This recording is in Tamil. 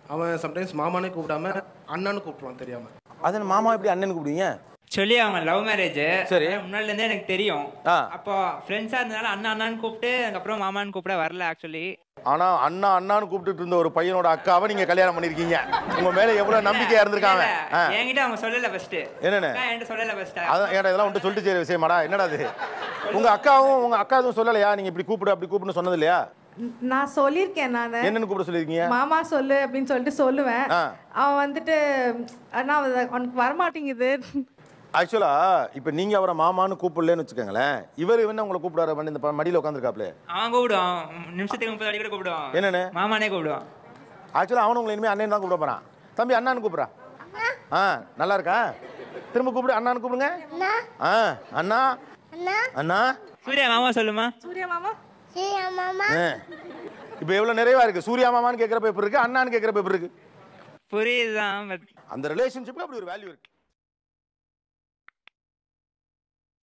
அவன் சம்டைம்ஸ் மாமானே கூப்பிடாம அண்ணான்னு கூப்பிடுவான் தெரியாம அது மாமா எப்படி அண்ணன் கூப்பிடுவீங்க சொல்லி அவங்க லவ் மேரேஜ் சரி. முன்னாடில இருந்தே எனக்கு தெரியும் ஆ. அப்போ ஃப்ரெண்ட்ஸா இருந்தனால அண்ணா அண்ணான்னு கூப்பிட்டு அதுக்கப்புறம் மாமான்னு கூப்பிட வரல ஆக்சுவலி ஆனா அண்ணா அண்ணான்னு கூப்பிட்டுட்டு இருந்த ஒரு பையனோட அக்காவை நீங்க கல்யாணம் பண்ணிருக்கீங்க உங்க மேல எவ்வளவு நம்பிக்கையா இருந்திருக்காங்க ஆ. என்கிட்ட அவங்க சொல்லல ஃபர்ஸ்ட் என்னன்னு என்கிட்ட சொல்லல ஃபர்ஸ்ட் அதான் ஏடா இதெல்லாம் உன்ட்டு சொல்லிட்டு சரி விஷயமாடா என்னடா அது உங்க அக்காவும் உங்க அக்கா எதுவும் சொல்லலையா நீங்க இப்படி கூப்பிடு அப்படி கூப்பிடுன்னு சொன்னது இல்லையா நான் சொல்லியிருக்கேன் நான் என்னன்னு கூப்பிட சொல்லிருக்கீங்க மாமா சொல்லு அப்படின்னு சொல்லிட்டு சொல்லுவேன் ஆ. அவன் வந்துட்டு அண்ணா அது உனக்கு வரமாட்டேங்குது ஆக்சுவலா இப்ப நீங்க அவரை மாமான்னு கூப்பிடலன்னு வச்சுக்கோங்களேன் இவர் என்ன உங்களை கூப்பிடாரு வந்து இந்த ப- மடியில உட்காந்துருக்காப்ல அவன் கூப்பிடுவான் நிமிஷத்துக்கு முப்பது அடி கூட கூப்பிடுவான் என்னன்னு மாமானே கூப்பிடுவான் ஆக்சுவலா அவனும் உங்களை இனிமே அண்ணன் தான் கூப்பிட போறான் தம்பி அண்ணான்னு கூப்பிடுறா ஆ நல்லா இருக்கா திரும்ப கூப்பிடு அண்ணான்னு கூப்பிடுங்க ஆ அண்ணா அண்ணா சூர்யா மாமா சொல்லுமா சூர்யா மாமா ஆ. இப்ப எவ்வளவு நிறைவா இருக்கு சூர்யா மாமான்னு கேட்கிற பேப்பர் இருக்கு அண்ணான்னு கேட்கிற பேப்பர் இருக்கு புரியுதுதான் பட் அந்த ரிலேஷன்ஷிப்ல அப்படி ஒரு வேல்யூ இருக்கு